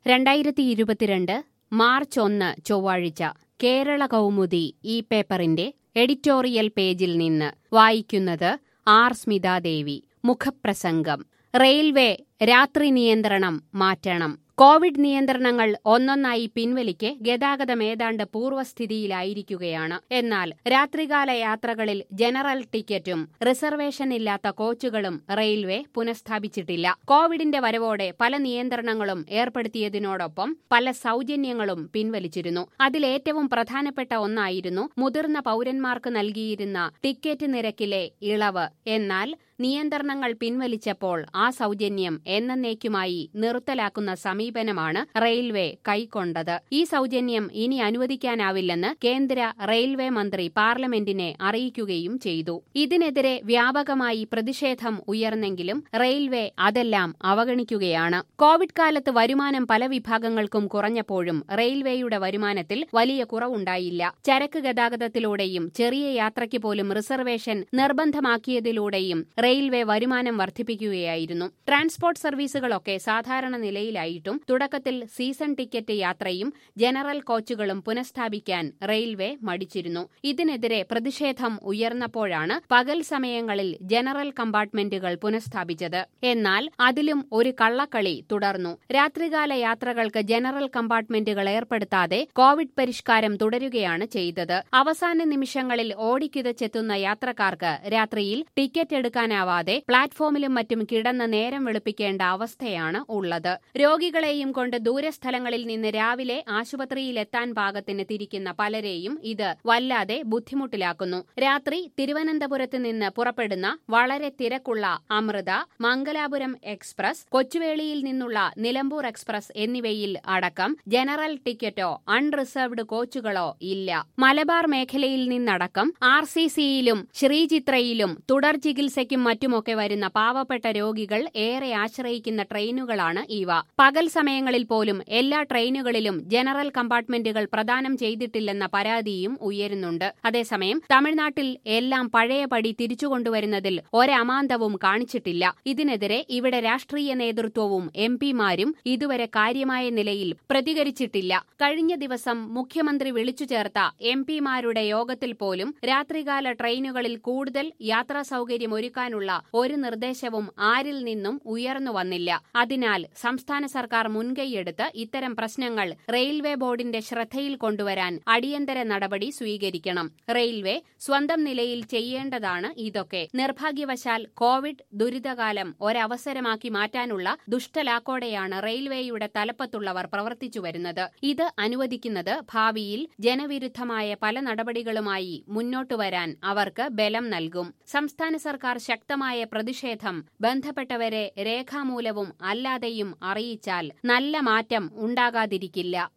രണ്ടായിരത്തി ഇരുപത്തിരണ്ട് മാർച്ച് ഒന്ന് ചൊവ്വാഴ്ച കേരള കൗമുദി ഈ പേപ്പറിന്റെ എഡിറ്റോറിയൽ പേജിൽ നിന്ന് വായിക്കുന്നത് ആർ സ്മിതാദേവി മുഖപ്രസംഗം റെയിൽവേ രാത്രി നിയന്ത്രണം മാറ്റണം കോവിഡ് നിയന്ത്രണങ്ങൾ ഒന്നൊന്നായി പിൻവലിക്കെ ഗതാഗതം ഏതാണ്ട് പൂർവ്വസ്ഥിതിയിലായിരിക്കുകയാണ് എന്നാൽ രാത്രികാല യാത്രകളിൽ ജനറൽ ടിക്കറ്റും റിസർവേഷൻ ഇല്ലാത്ത കോച്ചുകളും റെയിൽവേ പുനഃസ്ഥാപിച്ചിട്ടില്ല കോവിഡിന്റെ വരവോടെ പല നിയന്ത്രണങ്ങളും ഏർപ്പെടുത്തിയതിനോടൊപ്പം പല സൗജന്യങ്ങളും പിൻവലിച്ചിരുന്നു അതിലേറ്റവും പ്രധാനപ്പെട്ട ഒന്നായിരുന്നു മുതിർന്ന പൌരന്മാർക്ക് നൽകിയിരുന്ന ടിക്കറ്റ് നിരക്കിലെ ഇളവ് എന്നാൽ നിയന്ത്രണങ്ങൾ പിൻവലിച്ചപ്പോൾ ആ സൗജന്യം എന്നേക്കുമായി നിർത്തലാക്കുന്ന സമീപനമാണ് റെയിൽവേ കൈക്കൊണ്ടത് ഈ സൗജന്യം ഇനി അനുവദിക്കാനാവില്ലെന്ന് കേന്ദ്ര റെയിൽവേ മന്ത്രി പാർലമെന്റിനെ അറിയിക്കുകയും ചെയ്തു ഇതിനെതിരെ വ്യാപകമായി പ്രതിഷേധം ഉയർന്നെങ്കിലും റെയിൽവേ അതെല്ലാം അവഗണിക്കുകയാണ് കോവിഡ് കാലത്ത് വരുമാനം പല വിഭാഗങ്ങൾക്കും കുറഞ്ഞപ്പോഴും റെയിൽവേയുടെ വരുമാനത്തിൽ വലിയ കുറവുണ്ടായില്ല ചരക്ക് ഗതാഗതത്തിലൂടെയും ചെറിയ യാത്രയ്ക്ക് പോലും റിസർവേഷൻ നിർബന്ധമാക്കിയതിലൂടെയും റെയിൽവേ വരുമാനം വർദ്ധിപ്പിക്കുകയായിരുന്നു ട്രാൻസ്പോർട്ട് സർവീസുകളൊക്കെ സാധാരണ നിലയിലായിട്ടും തുടക്കത്തിൽ സീസൺ ടിക്കറ്റ് യാത്രയും ജനറൽ കോച്ചുകളും പുനഃസ്ഥാപിക്കാൻ റെയിൽവേ മടിച്ചിരുന്നു ഇതിനെതിരെ പ്രതിഷേധം ഉയർന്നപ്പോഴാണ് പകൽ സമയങ്ങളിൽ ജനറൽ കമ്പാർട്ട്മെന്റുകൾ പുനഃസ്ഥാപിച്ചത് എന്നാൽ അതിലും ഒരു കള്ളക്കളി തുടർന്നു രാത്രികാല യാത്രകൾക്ക് ജനറൽ കമ്പാർട്ട്മെന്റുകൾ ഏർപ്പെടുത്താതെ കോവിഡ് പരിഷ്കാരം തുടരുകയാണ് ചെയ്തത് അവസാന നിമിഷങ്ങളിൽ ഓടിക്കിതച്ചെത്തുന്ന യാത്രക്കാർക്ക് രാത്രിയിൽ ടിക്കറ്റ് എടുക്കാനാവാതെ പ്ലാറ്റ്ഫോമിലും മറ്റും കിടന്ന് നേരം വെളുപ്പിക്കേണ്ട അവസ്ഥയാണ് ഉള്ളത് രോഗികളെയും കൊണ്ട് ദൂരസ്ഥലങ്ങളിൽ നിന്ന് രാവിലെ ആശുപത്രിയിലെത്താൻ പാകത്തിന് തിരിക്കുന്ന പലരെയും ഇത് വല്ലാതെ ബുദ്ധിമുട്ടിലാക്കുന്നു രാത്രി തിരുവനന്തപുരത്ത് നിന്ന് പുറപ്പെടുന്ന വളരെ തിരക്കുള്ള അമൃത മംഗലാപുരം എക്സ്പ്രസ് കൊച്ചുവേളിയിൽ നിന്നുള്ള നിലമ്പൂർ എക്സ്പ്രസ് എന്നിവയിൽ അടക്കം ജനറൽ ടിക്കറ്റോ അൺറിസർവ്ഡ് കോച്ചുകളോ ഇല്ല മലബാർ മേഖലയിൽ നിന്നടക്കം ആർ സി സിയിലും ശ്രീചിത്രയിലും തുടർ ചികിത്സയ്ക്കും മറ്റുമൊക്കെ വരുന്ന പാവപ്പെട്ട രോഗികൾ ഏറെ ആശ്രയിക്കുന്ന ട്രെയിനുകളാണ് ഇവ പകൽ സമയങ്ങളിൽ പോലും എല്ലാ ട്രെയിനുകളിലും ജനറൽ കമ്പാർട്ട്മെന്റുകൾ പ്രദാനം ചെയ്തിട്ടില്ലെന്ന പരാതിയും ഉയരുന്നുണ്ട് അതേസമയം തമിഴ്നാട്ടിൽ എല്ലാം പഴയപടി തിരിച്ചുകൊണ്ടുവരുന്നതിൽ ഒരമാന്തവും കാണിച്ചിട്ടില്ല ഇതിനെതിരെ ഇവിടെ രാഷ്ട്രീയ നേതൃത്വവും എം പിമാരും ഇതുവരെ കാര്യമായ നിലയിൽ പ്രതികരിച്ചിട്ടില്ല കഴിഞ്ഞ ദിവസം മുഖ്യമന്ത്രി വിളിച്ചു ചേർത്ത എം പിമാരുടെ യോഗത്തിൽ പോലും രാത്രികാല ട്രെയിനുകളിൽ കൂടുതൽ യാത്രാ സൗകര്യം ഒരുക്കാനുള്ള ഒരു നിർദ്ദേശവും ആരിൽ നിന്നും ഉയർന്നു വന്നില്ല അതിനാൽ സംസ്ഥാന സർക്കാർ മുൻകൈയെടുത്ത് ഇത്തരം പ്രശ്നങ്ങൾ റെയിൽവേ ബോർഡിന്റെ ശ്രദ്ധയിൽ കൊണ്ടുവരാൻ അടിയന്തര നടപടി സ്വീകരിക്കണം റെയിൽവേ സ്വന്തം നിലയിൽ ചെയ്യേണ്ടതാണ് ഇതൊക്കെ നിർഭാഗ്യവശാൽ കോവിഡ് ദുരിതകാലം ഒരവസരമാക്കി മാറ്റാനുള്ള ദുഷ്ടലാക്കോടെയാണ് റെയിൽവേയുടെ തലപ്പത്തുള്ളവർ പ്രവർത്തിച്ചു വരുന്നത് ഇത് അനുവദിക്കുന്നത് ഭാവിയിൽ ജനവിരുദ്ധമായ പല നടപടികളുമായി മുന്നോട്ടു വരാൻ അവർക്ക് ബലം നൽകും സംസ്ഥാന സർക്കാർ ശക്തമായ പ്രതിഷേധം ബന്ധപ്പെട്ടവരെ രേഖാമൂലവും അല്ലാതെയും അറിയിച്ചാൽ നല്ല മാറ്റം ഉണ്ടാകാതിരിക്കില്ല